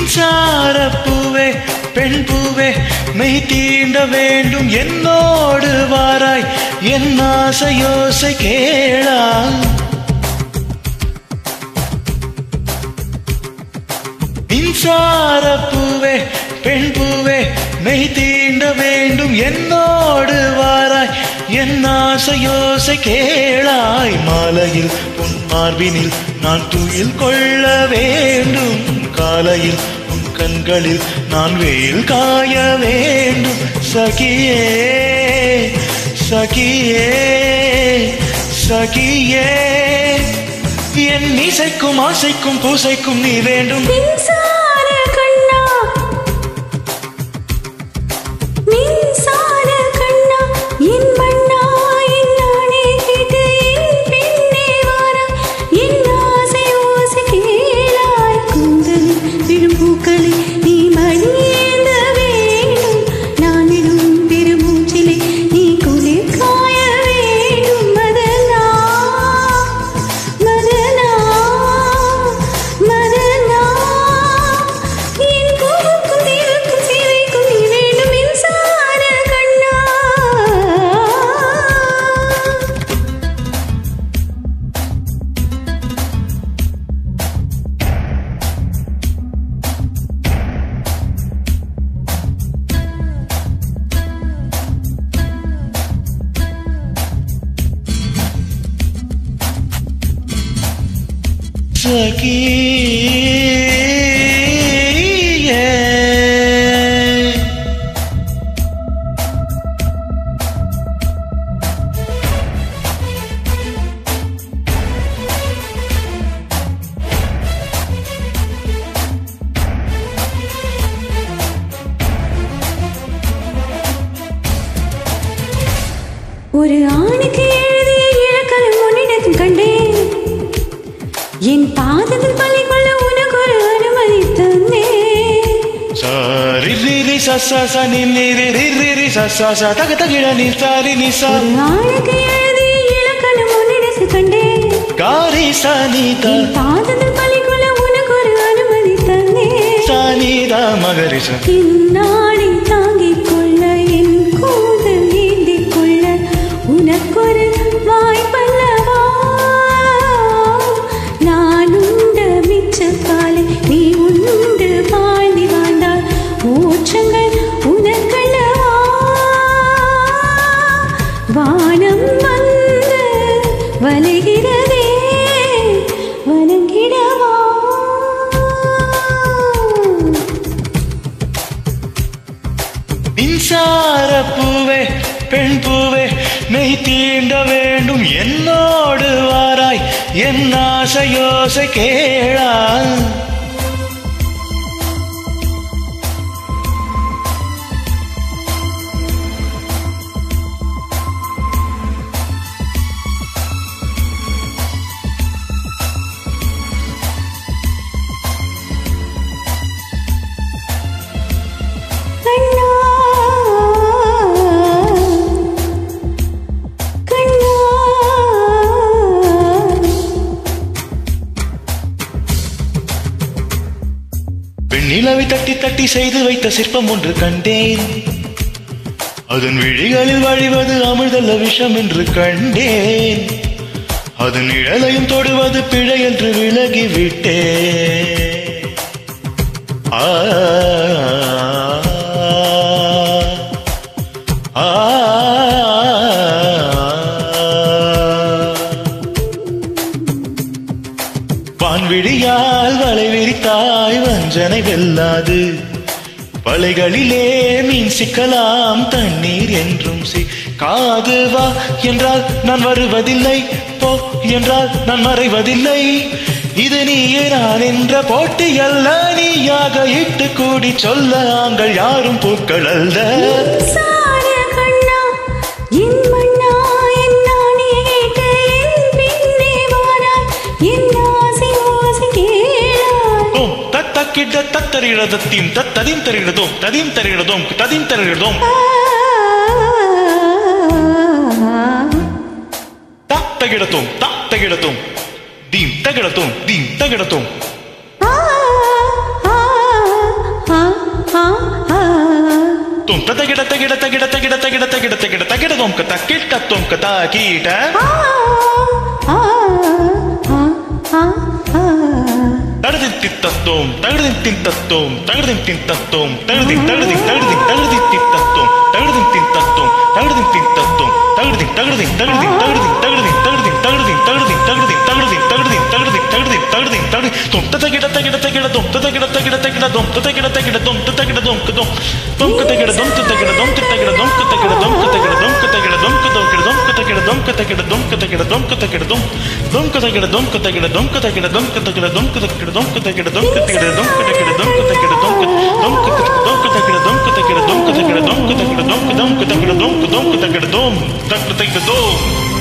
மின்சார பூவே பெண் பூவே மெய் தீண்ட வேண்டும் என்னோடு வாராய் என் ஆசை யோசை கேளா மின்சார பூவே பெண் பூவே மெய் தீண்ட வேண்டும் என்னோடு வாராய் என் ஆசை யோசை கேளாய் மாலையில் உன் மார்பினில் நான் துயில் கொள்ள வேண்டும் காலையில் உன் கண்களில் நான் வெயில் காய வேண்டும் சகியே சகியே சகியே என் இசைக்கும் ஆசைக்கும் பூசைக்கும் நீ வேண்டும் மின்சார கண்ணா மின்சார கண்ணா என் மண்ணா என் நானே கேட்டு என் பின்னே வாரா என் ஆசை ஓசை கேளாய் கூந்தலில் விழும் பூக்களை நீ மணியேந்த வேண்டும் நான் இடும் பெருமூச்சிலே நீ குளிர் காய வேண்டும் மதனா மதனா மதனா என் பூவுக்கும் தீவுக்கும் சீதைக்கும் நீ வேண்டும் மின்சார கண்ணா சகியே ஒரு ஆணுக்கு எழுதிய இலக்கணம் உன்னிடத்தில் கண்டேன் என் பாதத்தில் பள்ளி கொள்ள உனக்கு ஒரு அனுமதி தந்தேன் சாரி ரி ரி ச ச ச நி நி ரி ரி ரி ரி ச ச ச தக தகிட நி சாரி நி சா ஒரு ஆணுக்கு எழுதிய இலக்கணம் உன்னிடத்தில் கண்டேன் காரி ச நி த என் பாதத்தில் பள்ளி கொள்ள உனக்கு ஒரு அனுமதி தந்தேன் ச நி த மகரி ச இந்நாளை தாங்கிக் கொள்ள என் கூந்தல் ஏந்திக் கொள்ள உனக்கொரு வாய்ப்பல்லவா நான் உண்ட மிச்சக்காலை நீ உண்டு வாழ்ந்தி வாழ்ந்தால் மோட்சங்கள் உனக்கல்லவா வானம் வந்து வலைகிறதே வணங்கிடவா மின்சார பூவே பெண் பூவே மெய் தீண்ட வேண்டும் என்னோடு வாராய் என் ஆசை யோசை கேளா கண்ணா கண்ணா வெண்ணிலவை தட்டி தட்டி செய்து வைத்த சிற்பம் ஒன்று கண்டேன் அதன் விழிகளில் வழிவது அமிழ்தல்ல விஷம் என்று கண்டேன் அதன் நிழலையும் தொடுவது பிழை என்று விலகி விட்டேன் ஆ ஆ, வான்விழியால் வலை விரித்தாய் வஞ்சனை வெல்லாது வலைகளிலே மீன் சிக்கலாம் தண்ணீர் என்றும் சி காது வா என்றால் நான் வருவதில்லை போ என்றால் நான் மறைவதில்லை இது நீயே நான் என்ற போட்டி அல்ல நீயாக இட்டு கூடி சொல்ல ஆங்கள் யாரும் பூக்கள் அல்ல சார கண்ணா என் மண்ணா என் நானே கேட்டு என் பின்னே வாராய் என் ஆசை ஓசை கேளாய் ஓம் தத்தக்கிட்ட தத்தரிடதத்தீம் தத்ததிம் தருகிறதோம் ததிம் தருகிறதோம் ததிம் தருகிறதோம் தத்தகிடத்தோம் தத்தகிடத்தோம் தீம் தகிடத்தோம் தீம் தகிடத்தோம் ஆ ஆ ஆ தும் தத கிட தகிட தகிட தகிட தகிட தகிட தகிட தகிட தும் கத கிட்ட தும் கத கீட்ட ஆ ஆ ஆ ஆ தடுதி தித்தத்தும் தகுதி தித்தத்தும் தகுதி தித்தத்தும் தகுதி தகுதி தகுதி தகுதி தித்தத்தும் தகுதி தித்தத்தும் தகுதி தித்தத்தும் தகுதி தகுதி தகுதி தகுதி தகுதி தகுதி தகுதி தகுதி தகுதி தகுதி தகுதி தகுதி தகுதி தகுதி தகுதி தும் தத கிட தகிட தகிட தும் தத கிட தகிட தகிட தும் தத கிட தகிட தும் தத கிட தும் கதும் தும் கத கிட தும் தத கிட தும் தத கிட தும் கத கிட தும் கத கிட தும் கத கிட தும் கத கிட தும் கத கிட தும் கத கிட தும் கத கிட தும் கத கிட தும் தும் கத கிட தும் கத கிட தும் கத கிட தும் கத கிட தும் கத கிட தும் கத கிட தும் கத கிட தும் கத கிட தும் கத கிட தும் தும் கத கிட தும் கத கிட தும் கத கிட தும் கத கிட தும் கத கிட தும் கத கிட தும் கதம் கத கிட தும் கத கிட தும் தக் தக் தும்